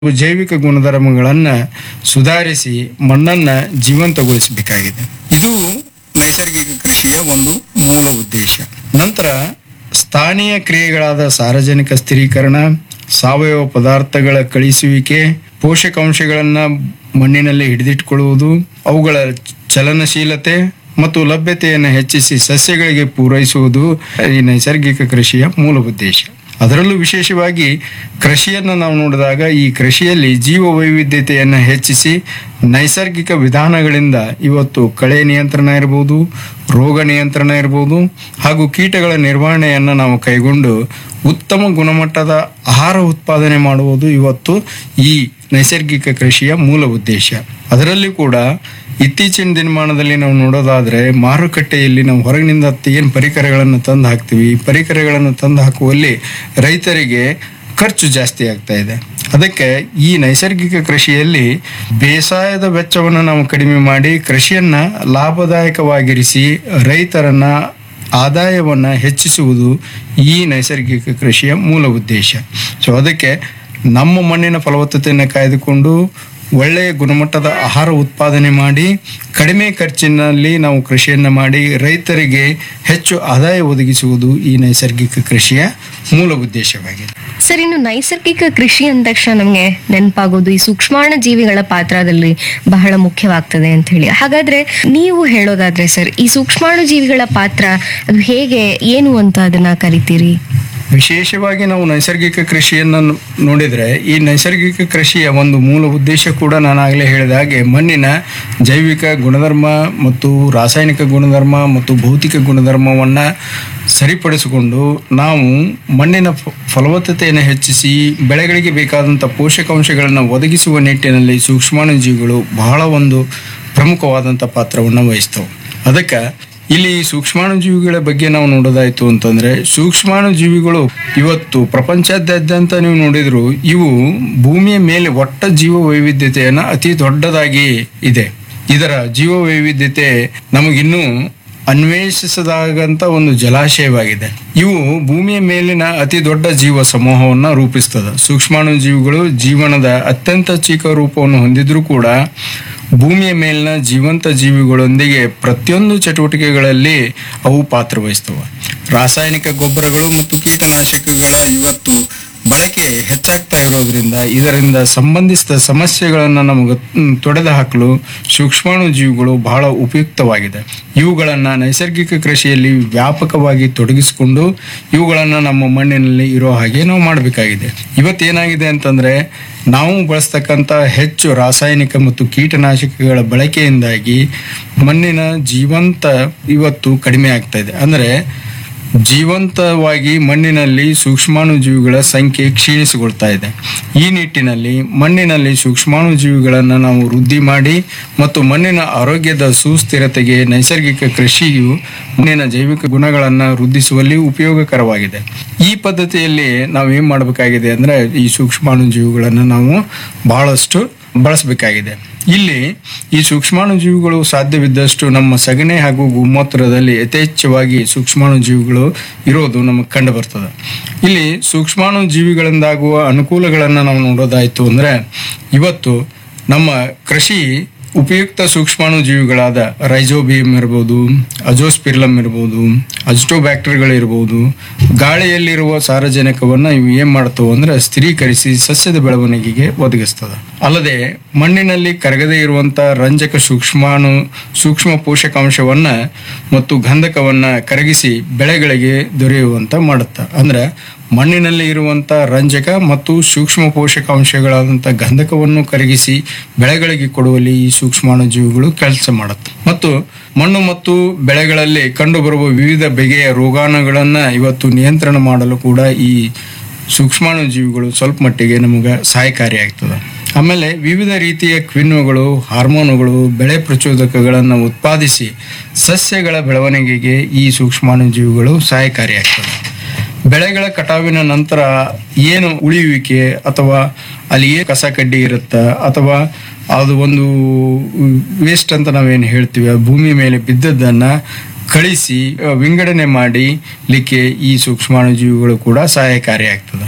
ಜೈವಿಕ ಗುಣಧರ್ಮಗಳನ್ನ ಸುಧಾರಿಸಿ ಮಣ್ಣನ್ನ ಜೀವಂತಗೊಳಿಸಬೇಕಾಗಿದೆ ಇದು ನೈಸರ್ಗಿಕ ಕೃಷಿಯ ಒಂದು ಮೂಲ ಉದ್ದೇಶ ನಂತರ ಸ್ಥಾನೀಯ ಕ್ರಿಯೆಗಳಾದ ಸಾರ್ವಜನಿಕ ಸ್ಥಿರೀಕರಣ ಸಾವಯವ ಪದಾರ್ಥಗಳ ಕಳಿಸುವಿಕೆ ಪೋಷಕಾಂಶಗಳನ್ನ ಮಣ್ಣಿನಲ್ಲಿ ಹಿಡಿದಿಟ್ಟುಕೊಳ್ಳುವುದು ಅವುಗಳ ಚಲನಶೀಲತೆ ಮತ್ತು ಲಭ್ಯತೆಯನ್ನು ಹೆಚ್ಚಿಸಿ ಸಸ್ಯಗಳಿಗೆ ಪೂರೈಸುವುದು ಈ ನೈಸರ್ಗಿಕ ಕೃಷಿಯ ಮೂಲ ಉದ್ದೇಶ ಅದರಲ್ಲೂ ವಿಶೇಷವಾಗಿ ಕೃಷಿಯನ್ನು ನಾವು ನೋಡಿದಾಗ ಈ ಕೃಷಿಯಲ್ಲಿ ಜೀವ ವೈವಿಧ್ಯತೆಯನ್ನು ಹೆಚ್ಚಿಸಿ ನೈಸರ್ಗಿಕ ವಿಧಾನಗಳಿಂದ ಇವತ್ತು ಕಳೆ ನಿಯಂತ್ರಣ ಇರಬಹುದು ರೋಗ ನಿಯಂತ್ರಣ ಇರಬಹುದು ಹಾಗೂ ಕೀಟಗಳ ನಿರ್ವಹಣೆಯನ್ನು ನಾವು ಕೈಗೊಂಡು ಉತ್ತಮ ಗುಣಮಟ್ಟದ ಆಹಾರ ಉತ್ಪಾದನೆ ಮಾಡುವುದು ಇವತ್ತು ಈ ನೈಸರ್ಗಿಕ ಕೃಷಿಯ ಮೂಲ ಉದ್ದೇಶ ಅದರಲ್ಲಿ ಕೂಡ ಇತ್ತೀಚಿನ ದಿನಮಾನದಲ್ಲಿ ನಾವು ನೋಡೋದಾದ್ರೆ ಮಾರುಕಟ್ಟೆಯಲ್ಲಿ ನಾವು ಹೊರಗಿನಿಂದ ಏನು ಪರಿಕರಗಳನ್ನು ತಂದು ಹಾಕ್ತೀವಿ ಪರಿಕರಗಳನ್ನು ತಂದು ಹಾಕುವಲ್ಲಿ ರೈತರಿಗೆ ಖರ್ಚು ಜಾಸ್ತಿ ಆಗ್ತಾ ಇದೆ ಅದಕ್ಕೆ ಈ ನೈಸರ್ಗಿಕ ಕೃಷಿಯಲ್ಲಿ ಬೇಸಾಯದ ವೆಚ್ಚವನ್ನು ನಾವು ಕಡಿಮೆ ಮಾಡಿ ಕೃಷಿಯನ್ನ ಲಾಭದಾಯಕವಾಗಿರಿಸಿ ರೈತರನ್ನ ಆದಾಯವನ್ನ ಹೆಚ್ಚಿಸುವುದು ಈ ನೈಸರ್ಗಿಕ ಕೃಷಿಯ ಮೂಲ ಉದ್ದೇಶ ಸೊ ಅದಕ್ಕೆ ನಮ್ಮ ಮಣ್ಣಿನ ಫಲವತ್ತತೆಯನ್ನು ಕಾಯ್ದುಕೊಂಡು ಒಳ್ಳೆಯ ಗುಣಮಟ್ಟದ ಆಹಾರ ಉತ್ಪಾದನೆ ಮಾಡಿ ಕಡಿಮೆ ಖರ್ಚಿನಲ್ಲಿ ನಾವು ಕೃಷಿಯನ್ನು ಮಾಡಿ ರೈತರಿಗೆ ಹೆಚ್ಚು ಆದಾಯ ಒದಗಿಸುವುದು ಈ ನೈಸರ್ಗಿಕ ಕೃಷಿಯ ಮೂಲ ಉದ್ದೇಶವಾಗಿದೆ ಸರ್ ಇನ್ನು ನೈಸರ್ಗಿಕ ಕೃಷಿ ಅಂದ ತಕ್ಷಣ ನಮಗೆ ನೆನಪಾಗೋದು ಈ ಸೂಕ್ಷ್ಮಾಣು ಜೀವಿಗಳ ಪಾತ್ರದಲ್ಲಿ ಬಹಳ ಮುಖ್ಯವಾಗ್ತದೆ ಅಂತ ಹೇಳಿ ಹಾಗಾದ್ರೆ ನೀವು ಹೇಳೋದಾದ್ರೆ ಸರ್ ಈ ಸೂಕ್ಷ್ಮಾಣು ಜೀವಿಗಳ ಪಾತ್ರ ಅದು ಹೇಗೆ ಏನು ಅಂತ ಅದನ್ನ ಕರಿತೀರಿ ವಿಶೇಷವಾಗಿ ನಾವು ನೈಸರ್ಗಿಕ ಕೃಷಿಯನ್ನು ನ- ನೋಡಿದ್ರೆ ಈ ನೈಸರ್ಗಿಕ ಕೃಷಿಯ ಒಂದು ಮೂಲ ಉದ್ದೇಶ ಕೂಡ ನಾನು ಆಗಲೇ ಹೇಳಿದ ಹಾಗೆ ಮಣ್ಣಿನ ಜೈವಿಕ ಗುಣಧರ್ಮ ಮತ್ತು ರಾಸಾಯನಿಕ ಗುಣಧರ್ಮ ಮತ್ತು ಭೌತಿಕ ಗುಣಧರ್ಮವನ್ನು ಸರಿಪಡಿಸಿಕೊಂಡು ನಾವು ಮಣ್ಣಿನ ಫ- ಫಲವತ್ತತೆಯನ್ನು ಹೆಚ್ಚಿಸಿ ಬೆಳೆಗಳಿಗೆ ಬೇಕಾದಂಥ ಪೋಷಕಾಂಶಗಳನ್ನು ಒದಗಿಸುವ ನಿಟ್ಟಿನಲ್ಲಿ ಸೂಕ್ಷ್ಮಾಣುಜೀವಿಗಳು ಬಹಳ ಒಂದು ಪ್ರಮುಖವಾದಂಥ ಪಾತ್ರವನ್ನು ವಹಿಸ್ತವೆ ಅದಕ್ಕೆ ಇಲ್ಲಿ ಸೂಕ್ಷ್ಮಾಣುಜೀವಿಗಳ ಬಗ್ಗೆ ನಾವು ನೋಡೋದಾಯ್ತು ಅಂತಂದ್ರೆ ಸೂಕ್ಷ್ಮಾಣುಜೀವಿಗಳು ಇವತ್ತು ಪ್ರಪಂಚದಾದ್ಯಂತ ನೀವು ನೋಡಿದ್ರು ಇವು ಭೂಮಿಯ ಮೇಲೆ ಒಟ್ಟ ಜೀವ ವೈವಿಧ್ಯತೆಯನ್ನ ಅತಿ ದೊಡ್ಡದಾಗಿ ಇದೆ ಇದರ ಜೀವ ವೈವಿಧ್ಯತೆ ನಮಗಿನ್ನೂ ಅನ್ವೇಷಿಸದಾಗಂತ ಒಂದು ಜಲಾಶಯವಾಗಿದೆ ಇವು ಭೂಮಿಯ ಮೇಲಿನ ಅತಿ ದೊಡ್ಡ ಜೀವ ಸಮೂಹವನ್ನ ರೂಪಿಸ್ತದೆ ಸೂಕ್ಷ್ಮಾಣು ಜೀವಿಗಳು ಜೀವನದ ಅತ್ಯಂತ ಚಿಕ್ಕ ರೂಪವನ್ನು ಹೊಂದಿದ್ರೂ ಕೂಡ ಭೂಮಿಯ ಮೇಲಿನ ಜೀವಂತ ಜೀವಿಗಳೊಂದಿಗೆ ಪ್ರತಿಯೊಂದು ಚಟುವಟಿಕೆಗಳಲ್ಲಿ ಅವು ಪಾತ್ರವಹಿಸ್ತವೆ ರಾಸಾಯನಿಕ ಗೊಬ್ಬರಗಳು ಮತ್ತು ಕೀಟನಾಶಕಗಳ ಇವತ್ತು ಬಳಕೆ ಹೆಚ್ಚಾಗ್ತಾ ಇರೋದ್ರಿಂದ ಇದರಿಂದ ಸಂಬಂಧಿಸಿದ ಸಮಸ್ಯೆಗಳನ್ನು ನಮಗೆ ಮ್, ತೊಡೆದು ಹಾಕಲು ಸೂಕ್ಷ್ಮಾಣು ಜೀವಿಗಳು ಬಹಳ ಉಪಯುಕ್ತವಾಗಿದೆ ಇವುಗಳನ್ನು ನೈಸರ್ಗಿಕ ಕೃಷಿಯಲ್ಲಿ ವ್ಯಾಪಕವಾಗಿ ತೊಡಗಿಸಿಕೊಂಡು ಇವುಗಳನ್ನು ನಮ್ಮ ಮಣ್ಣಿನಲ್ಲಿ ಇರೋ ಹಾಗೆ ನಾವು ಮಾಡಬೇಕಾಗಿದೆ ಇವತ್ತೇನಾಗಿದೆ ಅಂತಂದ್ರೆ ನಾವು ಬಳಸ್ತಕ್ಕಂಥ ಹೆಚ್ಚು ರಾಸಾಯನಿಕ ಮತ್ತು ಕೀಟನಾಶಕಗಳ ಬಳಕೆಯಿಂದಾಗಿ ಮಣ್ಣಿನ ಜೀವಂತ ಇವತ್ತು ಕಡಿಮೆ ಆಗ್ತಾ ಇದೆ ಅಂದ್ರೆ ಜೀವಂತವಾಗಿ ಮಣ್ಣಿನಲ್ಲಿ ಸೂಕ್ಷ್ಮಾಣುಜೀವಿಗಳ ಸಂಖ್ಯೆ ಕ್ಷೀಣಿಸಿಕೊಳ್ತಾ ಇದೆ ಈ ನಿಟ್ಟಿನಲ್ಲಿ ಮಣ್ಣಿನಲ್ಲಿ ಸೂಕ್ಷ್ಮಾಣುಜೀವಿಗಳನ್ನು ನಾವು ವೃದ್ಧಿ ಮಾಡಿ ಮತ್ತು ಮಣ್ಣಿನ ಆರೋಗ್ಯದ ಸುಸ್ಥಿರತೆಗೆ ನೈಸರ್ಗಿಕ ಕೃಷಿಯು ಮಣ್ಣಿನ ಜೈವಿಕ ಗುಣಗಳನ್ನು ವೃದ್ಧಿಸುವಲ್ಲಿ ಉಪಯೋಗಕರವಾಗಿದೆ ಈ ಪದ್ಧತಿಯಲ್ಲಿ ನಾವು ಏನ್ ಮಾಡಬೇಕಾಗಿದೆ ಅಂದ್ರೆ ಈ ಸೂಕ್ಷ್ಮಾಣುಜೀವಿಗಳನ್ನು ನಾವು ಬಹಳಷ್ಟು ಬಳಸಬೇಕಾಗಿದೆ ಇಲ್ಲಿ ಈ ಸೂಕ್ಷ್ಮಾಣುಜೀವಿಗಳು ಸಾಧ್ಯವಿದ್ದಷ್ಟು ನಮ್ಮ ಸಗಣಿ ಹಾಗೂ ಗೋಮೂತ್ರದಲ್ಲಿ ಯಥೇಚ್ಛವಾಗಿ ಸೂಕ್ಷ್ಮಾಣುಜೀವಿಗಳು ಇರೋದು ನಮಗೆ ಕಂಡು ಬರ್ತದೆ ಇಲ್ಲಿ ಸೂಕ್ಷ್ಮಾಣುಜೀವಿಗಳಿಂದಾಗುವ ಅನುಕೂಲಗಳನ್ನು ನಾವು ನೋಡೋದಾಯ್ತು ಅಂದ್ರೆ ಇವತ್ತು ನಮ್ಮ ಕೃಷಿ ಉಪಯುಕ್ತ ಸೂಕ್ಷ್ಮಾಣುಜೀವಿಗಳಾದ ರೈಜೋಬಿಯಂ ಇರ್ಬೋದು ಅಜೋಸ್ಪಿರ್ಲಮ್ ಇರ್ಬೋದು ಅಜಿಟೋಬ್ಯಾಕ್ಟರ್ಗಳು ಇರ್ಬೋದು ಗಾಳಿಯಲ್ಲಿರುವ ಸಾರಜನಕವನ್ನು ಇವು ಏನ್ ಮಾಡ್ತವೆ ಅಂದ್ರೆ ಸ್ಥಿರೀಕರಿಸಿ ಸಸ್ಯದ ಬೆಳವಣಿಗೆಗೆ ಒದಗಿಸ್ತದೆ ಅಲ್ಲದೆ ಮಣ್ಣಿನಲ್ಲಿ ಕರಗದೇ ಇರುವಂತ ರಂಜಕ ಸೂಕ್ಷ್ಮಾಣು ಸೂಕ್ಷ್ಮ ಪೋಷಕಾಂಶವನ್ನ ಮತ್ತು ಗಂಧಕವನ್ನ ಕರಗಿಸಿ ಬೆಳೆಗಳಿಗೆ ದೊರೆಯುವಂತ ಮಾಡುತ್ತೆ ಅಂದ್ರೆ ಮಣ್ಣಿನಲ್ಲಿ ಇರುವಂತ ರಂಜಕ ಮತ್ತು ಸೂಕ್ಷ್ಮ ಪೋಷಕಾಂಶಗಳಾದಂಥ ಗಂಧಕವನ್ನು ಕರಗಿಸಿ ಬೆಳೆಗಳಿಗೆ ಕೊಡುವಲ್ಲಿ ಈ ಸೂಕ್ಷ್ಮಾಣುಜೀವಿಗಳು ಕೆಲಸ ಮಾಡುತ್ತೆ ಮತ್ತು ಮಣ್ಣು ಮತ್ತು ಬೆಳೆಗಳಲ್ಲಿ ಕಂಡುಬರುವ ವಿವಿಧ ಬಗೆಯ ರೋಗಾಣುಗಳನ್ನ ಇವತ್ತು ನಿಯಂತ್ರಣ ಮಾಡಲು ಕೂಡ ಈ ಸೂಕ್ಷ್ಮಾಣುಜೀವಿಗಳು ಸ್ವಲ್ಪ ಮಟ್ಟಿಗೆ ನಮಗೆ ಸಹಾಯಕಾರಿಯಾಗ್ತದೆ ಆಮೇಲೆ ವಿವಿಧ ರೀತಿಯ ಕ್ವಿನ್ವಗಳು ಹಾರ್ಮೋನುಗಳು ಬೆಳೆ ಪ್ರಚೋದಕಗಳನ್ನು ಉತ್ಪಾದಿಸಿ ಸಸ್ಯಗಳ ಬೆಳವಣಿಗೆಗೆ ಈ ಸೂಕ್ಷ್ಮಾಣುಜೀವಿಗಳು ಸಹಾಯಕಾರಿಯಾಗ್ತದೆ ಬೆಳೆಗಳ ಕಟಾವಿನ ನಂತರ ಏನು ಉಳಿಯುವಿಕೆ ಅಥವಾ ಅಲ್ಲಿ ಏನು ಕಸ ಕಡ್ಡಿ ಇರುತ್ತ ಅಥವಾ ಅದು ಒಂದು ವೇಸ್ಟ್ ಅಂತ ನಾವೇನು ಹೇಳ್ತೀವಿ ಆ ಭೂಮಿ ಮೇಲೆ ಬಿದ್ದದ್ದನ್ನ ಕಳಿಸಿ ಅಹ್, ವಿಂಗಡಣೆ ಮಾಡಿ ಲಿಕ್ಕೆ ಈ ಸೂಕ್ಷ್ಮಾಣುಜೀವಿಗಳು ಕೂಡ ಸಹಾಯಕಾರಿಯಾಗ್ತದೆ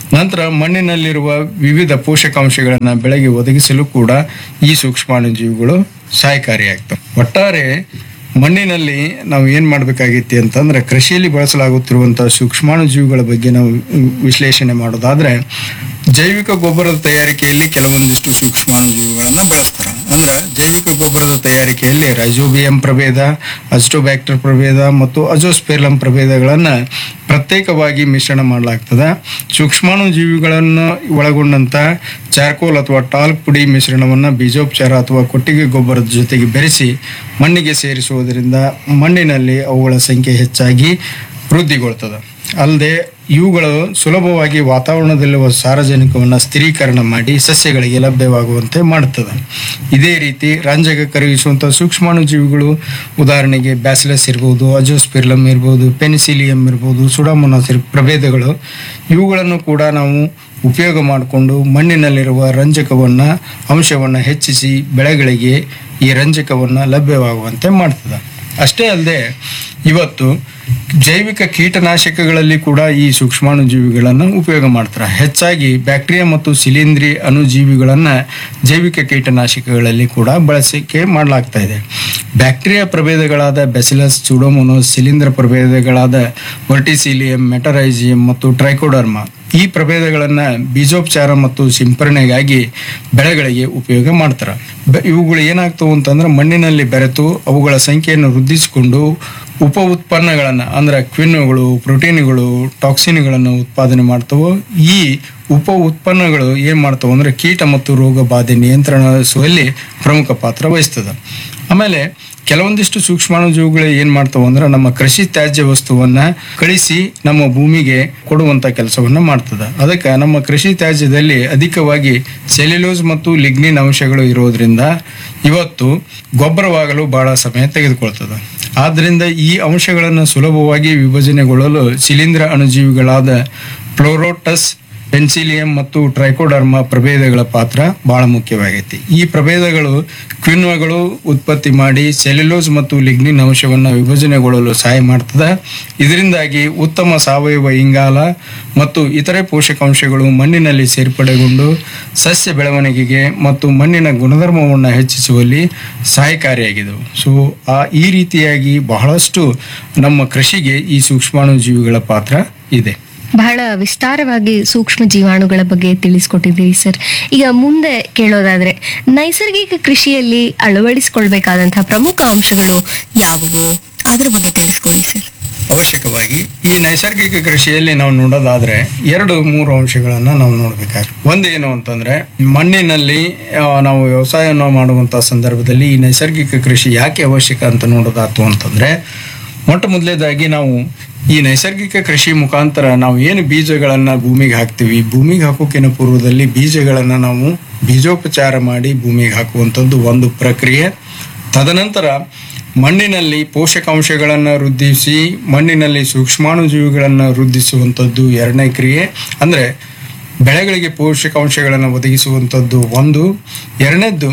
ನಂತರ ಮಣ್ಣಿನಲ್ಲಿರುವ ವಿವಿಧ ಪೋಷಕಾಂಶಗಳನ್ನು ಬೆಳೆಗೆ ಒದಗಿಸಲು ಕೂಡ ಈ ಸೂಕ್ಷ್ಮಾಣುಜೀವಿಗಳು ಸಹಾಯಕಾರಿಯಾಗ್ತವೆ ಒಟ್ಟಾರೆ ಮಣ್ಣಿನಲ್ಲಿ ನಾವು ಏನ್ ಮಾಡಬೇಕಾಗಿತ್ತು ಅಂತಂದ್ರೆ ಕೃಷಿಯಲ್ಲಿ ಬಳಸಲಾಗುತ್ತಿರುವಂತಹ ಸೂಕ್ಷ್ಮಾಣುಜೀವಿಗಳ ಬಗ್ಗೆ ನಾವು ವಿಶ್ಲೇಷಣೆ ಮಾಡೋದಾದ್ರೆ ಜೈವಿಕ ಗೊಬ್ಬರದ ತಯಾರಿಕೆಯಲ್ಲಿ ಕೆಲವೊಂದಿಷ್ಟು ಸೂಕ್ಷ್ಮಾಣುಜೀವಿಗಳನ್ನ ಬಳಸ್ತಾರೆ ಅಂದ್ರೆ ಜೈವಿಕ ಗೊಬ್ಬರದ ತಯಾರಿಕೆಯಲ್ಲಿ ರೈಜೋಬಿಯಂ ಪ್ರಭೇದ ಅಸ್ಟೋಬ್ಯಾಕ್ಟರ್ ಪ್ರಭೇದ ಮತ್ತು ಅಜೋಸ್ಪೆರ್ಲಂ ಪ್ರಭೇದಗಳನ್ನ ಪ್ರತ್ಯೇಕವಾಗಿ ಮಿಶ್ರಣ ಮಾಡಲಾಗ್ತದೆ ಸೂಕ್ಷ್ಮಾಣುಜೀವಿಗಳನ್ನು ಒಳಗೊಂಡಂತ ಚಾರ್ಕೋಲ್ ಅಥವಾ ಟಾಲ್ಕ್ ಪುಡಿ ಮಿಶ್ರಣವನ್ನ ಬೀಜೋಪಚಾರ ಅಥವಾ ಕೊಟ್ಟಿಗೆ ಗೊಬ್ಬರದ ಜೊತೆಗೆ ಬೆರೆಸಿ ಮಣ್ಣಿಗೆ ಸೇರಿಸುವುದರಿಂದ ಮಣ್ಣಿನಲ್ಲಿ ಅವುಗಳ ಸಂಖ್ಯೆ ಹೆಚ್ಚಾಗಿ ವೃದ್ಧಿಗೊಳ್ತದೆ ಅಲ್ಲದೆ ಇವುಗಳು ಸುಲಭವಾಗಿ ವಾತಾವರಣದಲ್ಲಿರುವ ಸಾರಜನಕವನ್ನು ಸ್ಥಿರೀಕರಣ ಮಾಡಿ ಸಸ್ಯಗಳಿಗೆ ಲಭ್ಯವಾಗುವಂತೆ ಮಾಡುತ್ತದೆ ಇದೇ ರೀತಿ ರಂಜಕ ಕರಗಿಸುವಂತಹ ಸೂಕ್ಷ್ಮಾಣುಜೀವಿಗಳು ಉದಾಹರಣೆಗೆ ಬ್ಯಾಸಿಲಸ್ ಇರ್ಬೋದು ಅಜೋಸ್ಪಿರ್ಲಮ್ ಇರ್ಬೋದು ಪೆನಿಸಿಲಿಯಂ ಇರ್ಬೋದು ಸುಡಾಮೊನಾಸ್ ಪ್ರಭೇದಗಳು ಇವುಗಳನ್ನು ಕೂಡ ನಾವು ಉಪಯೋಗ ಮಾಡಿಕೊಂಡು ಮಣ್ಣಿನಲ್ಲಿರುವ ರಂಜಕವನ್ನ ಅಂಶವನ್ನು ಹೆಚ್ಚಿಸಿ ಬೆಳೆಗಳಿಗೆ ಈ ರಂಜಕವನ್ನ ಲಭ್ಯವಾಗುವಂತೆ ಮಾಡ್ತದೆ ಅಷ್ಟೇ ಅಲ್ಲದೆ ಇವತ್ತು ಜೈವಿಕ ಕೀಟನಾಶಕಗಳಲ್ಲಿ ಕೂಡ ಈ ಸೂಕ್ಷ್ಮಾಣುಜೀವಿಗಳನ್ನು ಉಪಯೋಗ ಮಾಡ್ತಾರೆ ಹೆಚ್ಚಾಗಿ ಬ್ಯಾಕ್ಟೀರಿಯಾ ಮತ್ತು ಶಿಲೀಂಧ್ರಿ ಅಣುಜೀವಿಗಳನ್ನ ಜೈವಿಕ ಕೀಟನಾಶಕಗಳಲ್ಲಿ ಕೂಡ ಬಳಸಿಕೆ ಮಾಡಲಾಗ್ತಾ ಇದೆ ಬ್ಯಾಕ್ಟೀರಿಯಾ ಪ್ರಭೇದಗಳಾದ ಬೆಸಿಲಸ್ ಚುಡೋಮೊನೋಸ್ ಶಿಲೀಂಧ್ರ ಪ್ರಭೇದಗಳಾದ ವರ್ಟಿಸಿಲಿಯಂ ಮೆಟರೈಸಿಯಂ ಮತ್ತು ಟ್ರೈಕೋಡರ್ಮಾ ಈ ಪ್ರಭೇದಗಳನ್ನ ಬೀಜೋಪಚಾರ ಮತ್ತು ಸಿಂಪರಣೆಗಾಗಿ ಬೆಳೆಗಳಿಗೆ ಉಪಯೋಗ ಮಾಡ್ತಾರೆ ಬೆ- ಇವುಗಳು ಏನಾಗ್ತವು ಅಂತಂದ್ರೆ ಮಣ್ಣಿನಲ್ಲಿ ಬೆರೆತು ಅವುಗಳ ಸಂಖ್ಯೆಯನ್ನು ವೃದ್ಧಿಸಿಕೊಂಡು ಉಪ ಉತ್ಪನ್ನಗಳನ್ನ ಅಂದ್ರೆ ಕ್ವಿನ್ಗಳು ಪ್ರೋಟೀನ್ಗಳು ಟಾಕ್ಸಿನ್ಗಳನ್ನು ಉತ್ಪಾದನೆ ಮಾಡ್ತವೋ ಈ ಉಪ ಉತ್ಪನ್ನಗಳು ಏನ್ ಮಾಡ್ತಾವ ಅಂದ್ರೆ ಕೀಟ ಮತ್ತು ರೋಗ ಬಾಧೆ ನಿಯಂತ್ರಿಸುವಲ್ಲಿ ಪ್ರಮುಖ ಪಾತ್ರ ವಹಿಸ್ತದೆ ಆಮೇಲೆ ಕೆಲವೊಂದಿಷ್ಟು ಸೂಕ್ಷ್ಮಾಣುಜೀವಿಗಳು ಏನ್ ಮಾಡ್ತಾವ ಅಂದ್ರೆ ನಮ್ಮ ಕೃಷಿ ತ್ಯಾಜ್ಯ ವಸ್ತುವನ್ನ ಕಳಿಸಿ ನಮ್ಮ ಭೂಮಿಗೆ ಕೊಡುವಂತ ಕೆಲಸವನ್ನ ಮಾಡ್ತದೆ ಅದಕ್ಕೆ ನಮ್ಮ ಕೃಷಿ ತ್ಯಾಜ್ಯದಲ್ಲಿ ಅಧಿಕವಾಗಿ ಸೆಲ್ಯುಲೋಸ್ ಮತ್ತು ಲಿಗ್ನಿನ್ ಅಂಶಗಳು ಇರೋದ್ರಿಂದ ಇವತ್ತು ಗೊಬ್ಬರವಾಗಲು ಬಹಳ ಸಮಯ ತೆಗೆದುಕೊಳ್ತದೆ ಆದ್ರಿಂದ ಈ ಅಂಶಗಳನ್ನು ಸುಲಭವಾಗಿ ವಿಭಜನೆಗೊಳ್ಳಲು ಶಿಲೀಂಧ್ರ ಅಣುಜೀವಿಗಳಾದ ಫ್ಲೋರೋಟಸ್ ಪೆನ್ಸಿಲಿಯಂ ಮತ್ತು ಟ್ರೈಕೋಡರ್ಮಾ ಪ್ರಭೇದಗಳ ಪಾತ್ರ ಬಹಳ ಮುಖ್ಯವಾಗೈತಿ ಈ ಪ್ರಭೇದಗಳು ಕ್ವಿನ್ವಗಳು ಉತ್ಪತ್ತಿ ಮಾಡಿ ಸೆಲ್ಯುಲೋಸ್ ಮತ್ತು ಲಿಗ್ನಿನ್ ಅಂಶವನ್ನು ವಿಭಜನೆಗೊಳ್ಳಲು ಸಹಾಯ ಮಾಡ್ತದೆ ಇದರಿಂದಾಗಿ ಉತ್ತಮ ಸಾವಯವ ಇಂಗಾಲ ಮತ್ತು ಇತರೆ ಪೋಷಕಾಂಶಗಳು ಮಣ್ಣಿನಲ್ಲಿ ಸೇರ್ಪಡೆಗೊಂಡು ಸಸ್ಯ ಬೆಳವಣಿಗೆಗೆ ಮತ್ತು ಮಣ್ಣಿನ ಗುಣಧರ್ಮವನ್ನು ಹೆಚ್ಚಿಸುವಲ್ಲಿ ಸಹಾಯಕಾರಿಯಾಗಿದೆ ಸೊ ಆ ಈ ರೀತಿಯಾಗಿ ಬಹಳಷ್ಟು ನಮ್ಮ ಕೃಷಿಗೆ ಈ ಸೂಕ್ಷ್ಮಾಣುಜೀವಿಗಳ ಪಾತ್ರ ಇದೆ ಬಹಳ ವಿಸ್ತಾರವಾಗಿ ಸೂಕ್ಷ್ಮ ಜೀವಾಣುಗಳ ಬಗ್ಗೆ ತಿಳಿಸ್ಕೊಟ್ಟಿದ್ದೀರಿ ಸರ್ ಈಗ ಮುಂದೆ ಕೇಳೋದಾದ್ರೆ ನೈಸರ್ಗಿಕ ಕೃಷಿಯಲ್ಲಿ ಅಳವಡಿಸಿಕೊಳ್ಬೇಕಾದಂತಹ ಪ್ರಮುಖ ಅಂಶಗಳು ಯಾವುವು ಅದ್ರ ಬಗ್ಗೆ ತಿಳಿಸ್ಕೊಡಿ ಸರ್ ಅವಶ್ಯಕವಾಗಿ ಈ ನೈಸರ್ಗಿಕ ಕೃಷಿಯಲ್ಲಿ ನಾವು ನೋಡೋದಾದ್ರೆ ಎರಡು ಮೂರು ಅಂಶಗಳನ್ನ ನಾವು ನೋಡ್ಬೇಕಾದ್ರೆ ಒಂದೇನು ಅಂತಂದ್ರೆ ಮಣ್ಣಿನಲ್ಲಿ ಆ, ನಾವು ವ್ಯವಸಾಯವನ್ನು ಮಾಡುವಂತ ಸಂದರ್ಭದಲ್ಲಿ ಈ ನೈಸರ್ಗಿಕ ಕೃಷಿ ಯಾಕೆ ಅವಶ್ಯಕ ಅಂತ ನೋಡೋದಾತು ಅಂತಂದ್ರೆ ಮೊಟ್ಟ ಮೊದಲೇದಾಗಿ ನಾವು ಈ ನೈಸರ್ಗಿಕ ಕೃಷಿ ಮುಖಾಂತರ ನಾವು ಏನು ಬೀಜಗಳನ್ನ ಭೂಮಿಗೆ ಹಾಕ್ತಿವಿ ಭೂಮಿಗೆ ಹಾಕೋಕಿನ ಪೂರ್ವದಲ್ಲಿ ಬೀಜಗಳನ್ನ ನಾವು ಬೀಜೋಪಚಾರ ಮಾಡಿ ಭೂಮಿಗೆ ಹಾಕುವಂಥದ್ದು ಒಂದು ಪ್ರಕ್ರಿಯೆ ತದನಂತರ ಮಣ್ಣಿನಲ್ಲಿ ಪೋಷಕಾಂಶಗಳನ್ನು ವೃದ್ಧಿಸಿ ಮಣ್ಣಿನಲ್ಲಿ ಸೂಕ್ಷ್ಮಾಣುಜೀವಿಗಳನ್ನು ವೃದ್ಧಿಸುವಂಥದ್ದು ಎರಡನೇ ಕ್ರಿಯೆ ಅಂದ್ರೆ ಬೆಳೆಗಳಿಗೆ ಪೋಷಕಾಂಶಗಳನ್ನು ಒದಗಿಸುವಂಥದ್ದು ಒಂದು ಎರಡನೇದ್ದು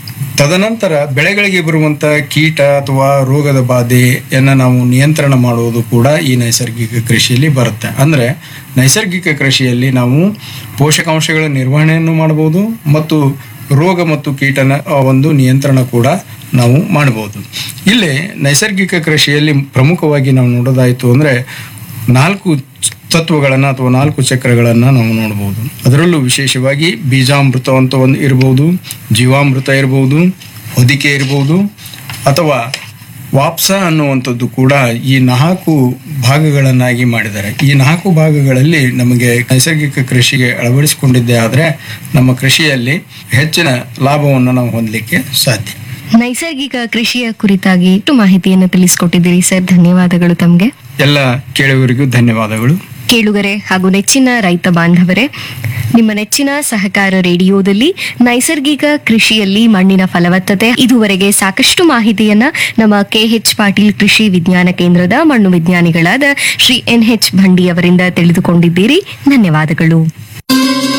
ತದನಂತರ ಬೆಳೆಗಳಿಗೆ ಬರುವಂತ ಕೀಟ ಅಥವಾ ರೋಗದ ಬಾಧೆಯನ್ನ ನಾವು ನಿಯಂತ್ರಣ ಮಾಡುವುದು ಕೂಡ ಈ ನೈಸರ್ಗಿಕ ಕೃಷಿಯಲ್ಲಿ ಬರುತ್ತೆ ಅಂದ್ರೆ ನೈಸರ್ಗಿಕ ಕೃಷಿಯಲ್ಲಿ ನಾವು ಪೋಷಕಾಂಶಗಳ ನಿರ್ವಹಣೆಯನ್ನು ಮಾಡಬಹುದು ಮತ್ತು ರೋಗ ಮತ್ತು ಕೀಟನ ಆ, ಒಂದು ನಿಯಂತ್ರಣ ಕೂಡ ನಾವು ಮಾಡಬಹುದು ಇಲ್ಲಿ ನೈಸರ್ಗಿಕ ಕೃಷಿಯಲ್ಲಿ ಪ್ರಮುಖವಾಗಿ ನಾವು ನೋಡೋದಾಯ್ತು ಅಂದ್ರೆ ನಾಲ್ಕು ತತ್ವಗಳನ್ನ ಅಥವಾ ನಾಲ್ಕು ಚಕ್ರಗಳನ್ನ ನಾವು ನೋಡಬಹುದು ಅದರಲ್ಲೂ ವಿಶೇಷವಾಗಿ ಬೀಜಾಮೃತ ಅಂತ ಒಂದು ಇರಬಹುದು ಜೀವಾಮೃತ ಇರಬಹುದು ಹೊದಿಕೆ ಇರಬಹುದು ಅಥವಾ ವಾಪ್ಸ ಅನ್ನುವಂಥದ್ದು ಕೂಡ ಈ ನಾಲ್ಕು ಭಾಗಗಳನ್ನಾಗಿ ಮಾಡಿದ್ದಾರೆ ಈ ನಾಲ್ಕು ಭಾಗಗಳಲ್ಲಿ ನಮಗೆ ನೈಸರ್ಗಿಕ ಕೃಷಿಗೆ ಅಳವಡಿಸಿಕೊಂಡಿದ್ದೇ ಆದರೆ ನಮ್ಮ ಕೃಷಿಯಲ್ಲಿ ಹೆಚ್ಚಿನ ಲಾಭವನ್ನು ನಾವು ಹೊಂದಲಿಕ್ಕೆ ಸಾಧ್ಯ ನೈಸರ್ಗಿಕ ಕೃಷಿಯ ಕುರಿತಾಗಿ ಇಷ್ಟು ಮಾಹಿತಿಯನ್ನು ತಿಳಿಸ್ಕೊಟ್ಟಿದ್ದೀರಿ ಸರ್ ಧನ್ಯವಾದಗಳು ತಮಗೆ ಎಲ್ಲ ಕೇಳುವರಿಗೂ ಧನ್ಯವಾದಗಳು ಕೇಳುಗರೆ ಹಾಗೂ ನೆಚ್ಚಿನ ರೈತ ಬಾಂಧವರೇ ನಿಮ್ಮ ನೆಚ್ಚಿನ ಸಹಕಾರ ರೇಡಿಯೋದಲ್ಲಿ ನೈಸರ್ಗಿಕ ಕೃಷಿಯಲ್ಲಿ ಮಣ್ಣಿನ ಫಲವತ್ತತೆ ಇದುವರೆಗೆ ಸಾಕಷ್ಟು ಮಾಹಿತಿಯನ್ನ ನಮ್ಮ ಕೆಎಚ್ ಪಾಟೀಲ್ ಕೃಷಿ ವಿಜ್ಞಾನ ಕೇಂದ್ರದ ಮಣ್ಣು ವಿಜ್ಞಾನಿಗಳಾದ ಶ್ರೀ ಎನ್ ಎಚ್ ಭಂಡಿ ಅವರಿಂದ ತಿಳಿದುಕೊಂಡಿದ್ದೀರಿ ಧನ್ಯವಾದಗಳು